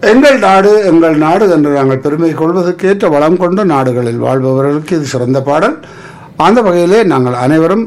எங்கள் நாடு எங்கள் நாடு என்று நாங்கள் பெருமை கொள்வதற்கேற்ற வளம் கொண்ட நாடுகளில் வாழ்பவர்களுக்கு இது சிறந்த பாடல் அந்த வகையிலே நாங்கள் அனைவரும்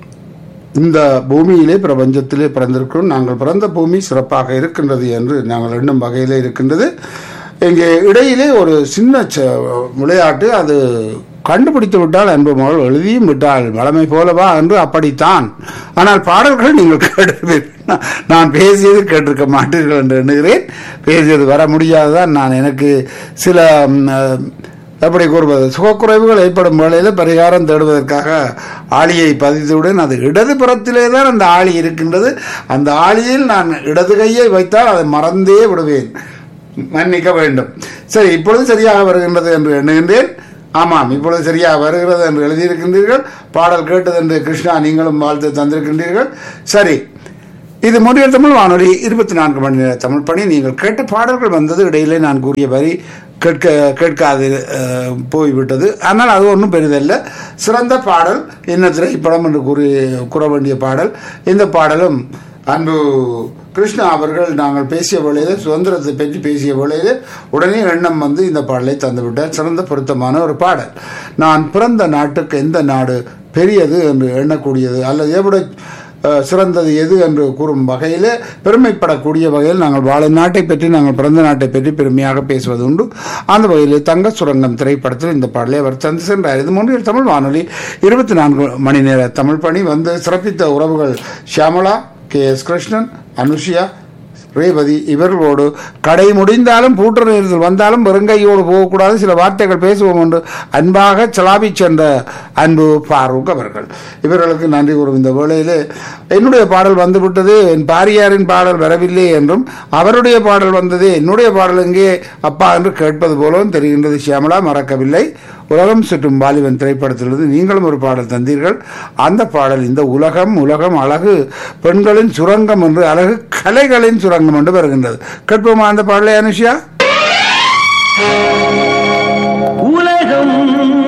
இந்த பூமியிலே பிரபஞ்சத்திலே பிறந்திருக்கிறோம் நாங்கள் பிறந்த பூமி சிறப்பாக இருக்கின்றது என்று நாங்கள் எண்ணும் வகையிலே இருக்கின்றது இங்கே இடையிலே ஒரு சின்ன ச- விளையாட்டு அது கண்டுபிடித்து விட்டால் அன்பு மகள் எழுதியும் விட்டால் வளமை போலவா என்று அப்படித்தான் ஆனால் பாடல்கள் நீங்கள் கேட்டிருப்பீர்கள் நான் பேசியது கேட்டிருக்க மாட்டீர்கள் என்று எண்ணுகிறேன் பேசியது வர முடியாதுதான் நான் எனக்கு சில ம், அஹ், எப்படி கூறுவது சுகக்குறைவுகள் ஏற்படும் வேளையில் பரிகாரம் தேடுவதற்காக ஆளியை பதித்துவிடன் அது இடது புறத்திலே தான் அந்த ஆளி இருக்கின்றது அந்த ஆளியில் நான் இடது கையை வைத்தால் அதை மறந்தே விடுவேன் மன்னிக்க வேண்டும் சரி இப்பொழுது சரியாக வருகின்றது என்று எண்ணுகின்றேன் ஆமாம் இப்பொழுது சரியாக வருகிறது என்று எழுதியிருக்கின்றீர்கள் பாடல் கேட்டது என்று கிருஷ்ணா நீங்களும் வாழ்த்து தந்திருக்கின்றீர்கள் சரி இது மொழியல் தமிழ் வானொலி இருபத்தி நான்கு மணி நேர தமிழ் பணி நீங்கள் கேட்ட பாடல்கள் வந்தது இடையிலே நான் கூறிய வரி கேட்க கேட்காது அஹ், போய்விட்டது ஆனால் அது ஒன்றும் பெரிதல்ல சிறந்த பாடல் என்ன திரைப்படம் என்று கூறி கூற வேண்டிய பாடல் இந்த பாடலும் அன்பு கிருஷ்ணா அவர்கள் நாங்கள் பேசிய வேளையில் சுதந்திரத்தை பற்றி பேசிய வேளையில் உடனே எண்ணம் வந்து இந்த பாடலை தந்துவிட்டார் சிறந்த பொருத்தமான ஒரு பாடல் நான் பிறந்த நாட்டுக்கு எந்த நாடு பெரியது என்று எண்ணக்கூடியது அல்லது எவ்வளவு அஹ், சிறந்தது எது என்று கூறும் வகையில் பெருமைப்படக்கூடிய வகையில் நாங்கள் வாழும் நாட்டை பற்றி நாங்கள் பிறந்த நாட்டை பற்றி பெருமையாக பேசுவது உண்டு அந்த வகையில் தங்க சுரங்கம் திரைப்படத்தில் இந்த பாடலை அவர் தந்து சென்றார் இது மூன்றில் தமிழ் வானொலி இருபத்தி நான்கு மணி நேர தமிழ் பணி வந்து சிறப்பித்த உறவுகள் ஷியாமலா கே எஸ் கிருஷ்ணன் அனுஷியா ரேவதி இவர்களோடு கடை முடிந்தாலும் பூட்டுற நேரத்தில் வந்தாலும் வெறுங்கையோடு போகக்கூடாது சில வார்த்தைகள் பேசுவோம் என்று அன்பாக செலாவி சென்ற அன்பு ஃபாரூக் அவர்கள் இவர்களுக்கு நன்றி கூறும் இந்த வேளையிலே என்னுடைய பாடல் வந்துவிட்டது என் பாரியாரின் பாடல் வரவில்லை என்றும் அவருடைய பாடல் வந்தது என்னுடைய பாடல் எங்கே அப்பா என்று கேட்பது போலவும் தெரிகின்றது சியாமலா மறக்கவில்லை உலகம் சுற்றும் வாலிபன் திரைப்படத்திலிருந்து நீங்களும் ஒரு பாடல் தந்தீர்கள் அந்த பாடல் இந்த உலகம் உலகம் அழகு பெண்களின் சுரங்கம் என்று அழகு கலைகளின் சுரங்கம் என்று வருகின்றது கேட்போமா அந்த பாடலை அனுஷியா